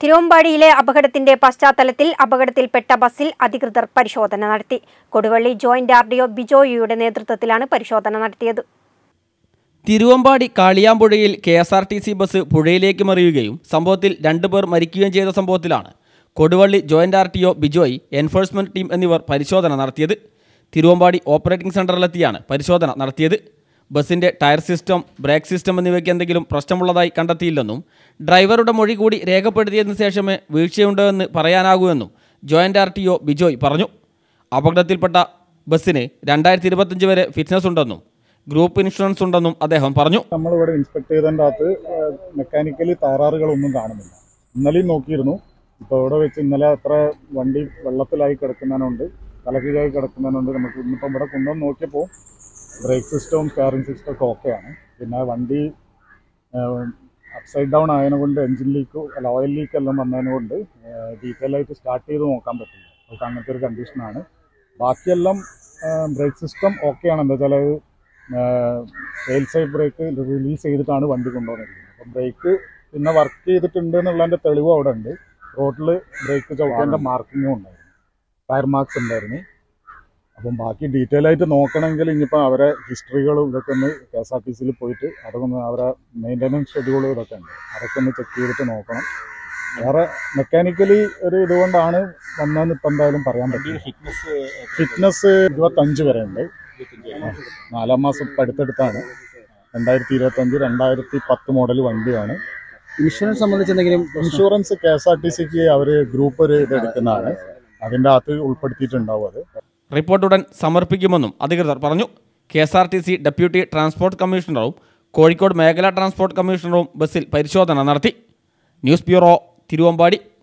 തിരുവമ്പാടിയിലെ അപകടത്തിന്റെ പശ്ചാത്തലത്തിൽ അപകടത്തിൽപ്പെട്ട ബസ്സിൽ അധികൃതർ പരിശോധന നടത്തി Koduvally joint R D O ബിജോയിയുടെ നേതൃത്വത്തിലാണ് പരിശോധന നടത്തിയത് തിരുവമ്പാടി കാളിയാമ്പുഴയിൽ K S R T C bus പുഴയിലേക്ക് മറിയുകയും സംഭവത്തിൽ രണ്ടുപേർ മരിക്കുകയും ചെയ്ത സംഭവത്തിലാണ് Koduvally joint R T O Bijoy enforcement team എന്നിവർ പരിശോധന നടത്തിയത് തിരുവമ്പാടി ഓപ്പറേറ്റിംഗ് സെന്ററിലെത്തിയാണ് പരിശോധന നടത്തിയത് ബസിന്റെ ടയർ സിസ്റ്റം ബ്രേക്ക് സിസ്റ്റം എന്നിവയ്ക്ക് എന്തെങ്കിലും പ്രശ്നമുള്ളതായി കണ്ടെത്തിയില്ലെന്നും ഡ്രൈവറുടെ മൊഴി കൂടി രേഖപ്പെടുത്തിയതിനു ശേഷമേ വീഴ്ചയുണ്ടോ എന്ന് പറയാനാകൂ എന്നും joint R T O Bijoy പറഞ്ഞു അപകടത്തിൽപ്പെട്ട ബസ്സിന് രണ്ടായിരത്തി ഇരുപത്തഞ്ച് വരെ ഫിറ്റ്നസ് ഉണ്ടെന്നും ഗ്രൂപ്പ് ഇൻഷുറൻസ് ഉണ്ടെന്നും അദ്ദേഹം പറഞ്ഞു നമ്മളിവിടെ ഇൻസ്പെക്ട് ചെയ്തതിൻ്റെ അകത്ത് മെക്കാനിക്കലി തകരാറുകളൊന്നും കാണുന്നില്ല ഇന്നലെയും നോക്കിയിരുന്നു ഇപ്പോൾ ഇവിടെ വെച്ച് ഇന്നലെ അത്ര വണ്ടി വെള്ളത്തിലായി കിടക്കുന്നതിനുണ്ട് കലക്കിലായി കിടക്കുന്നതിനുണ്ട് നമുക്ക് ഇന്നിപ്പം ഇവിടെ കൊണ്ടുവന്ന് നോക്കിയപ്പോൾ ബ്രേക്ക് സിസ്റ്റവും സ്റ്റാറിംഗ് സിസ്റ്റം ഒക്കെ ഓക്കെയാണ് പിന്നെ വണ്ടി അപ്സൈഡ് ഡൗൺ ആയതിനെ കൊണ്ട് എഞ്ചിൻ ലീക്ക് അല്ല ഓയിൽ ലീക്ക് എല്ലാം വന്നതിനെ കൊണ്ട് ഡീറ്റെയിൽ ആയിട്ട് സ്റ്റാർട്ട് ചെയ്ത് നോക്കാൻ പറ്റില്ല നമുക്ക് അങ്ങനത്തെ ഒരു കണ്ടീഷനാണ് ബാക്കിയെല്ലാം ബ്രേക്ക് സിസ്റ്റം ഓക്കെയാണ് എന്താ വെച്ചാൽ അത് ഫെയിൽ സൈഡ് ബ്രേക്ക് റിലീസ് ചെയ്തിട്ടാണ് വണ്ടി കൊണ്ടുവന്നിരിക്കുന്നത് അപ്പം ബ്രേക്ക് പിന്നെ വർക്ക് ചെയ്തിട്ടുണ്ട് എന്നുള്ളതിൻ്റെ തെളിവ് അവിടെ ഉണ്ട് റോഡിൽ ബ്രേക്ക് ചവിട്ടേണ്ട മാർക്കിങ്ങും ഉണ്ടായിരുന്നു ടയർ മാർക്സ് ഉണ്ടായിരുന്നു അപ്പം ബാക്കി ഡീറ്റെയിൽ ആയിട്ട് നോക്കണമെങ്കിൽ ഇനിയിപ്പോൾ അവരെ ഹിസ്റ്ററികളും ഇതൊക്കെ ഒന്ന് കെ എസ് ആർ ടി സിയിൽ പോയിട്ട് അതൊക്കെ ഒന്ന് അവരെ മെയിൻ്റനൻസ് ഷെഡ്യൂളും ഇതൊക്കെ ഉണ്ട് അതൊക്കെ ഒന്ന് ചെക്ക് ചെയ്തിട്ട് നോക്കണം വേറെ മെക്കാനിക്കലി ഒരു ഇതുകൊണ്ടാണ് വന്നതെന്ന് ഇപ്പം എന്തായാലും പറയാൻ പറ്റില്ല ഫിറ്റ്നസ് ഇരുപത്തഞ്ച് വരെ ഉണ്ട് നാലാം മാസം ഇപ്പം അടുത്തടുത്താണ് രണ്ടായിരത്തി ഇരുപത്തഞ്ച് രണ്ടായിരത്തി പത്ത് മോഡൽ വണ്ടിയാണ് ഇൻഷുറൻസ് സംബന്ധിച്ച് എന്തെങ്കിലും insurance K S R T സിക്ക് അവർ ഗ്രൂപ്പ് ഒരു ഇത് എടുക്കുന്നതാണ് അതിൻ്റെ അകത്ത് ഉൾപ്പെടുത്തിയിട്ടുണ്ടാവും അത് റിപ്പോർട്ട് ഉടൻ സമർപ്പിക്കുമെന്നും അധികൃതർ പറഞ്ഞു K S R T C deputy transport കമ്മീഷണറും കോഴിക്കോട് മേഖലാ ട്രാൻസ്പോർട്ട് കമ്മീഷണറും ബസ്സിൽ പരിശോധന നടത്തി ന്യൂസ് ബ്യൂറോ തിരുവമ്പാടി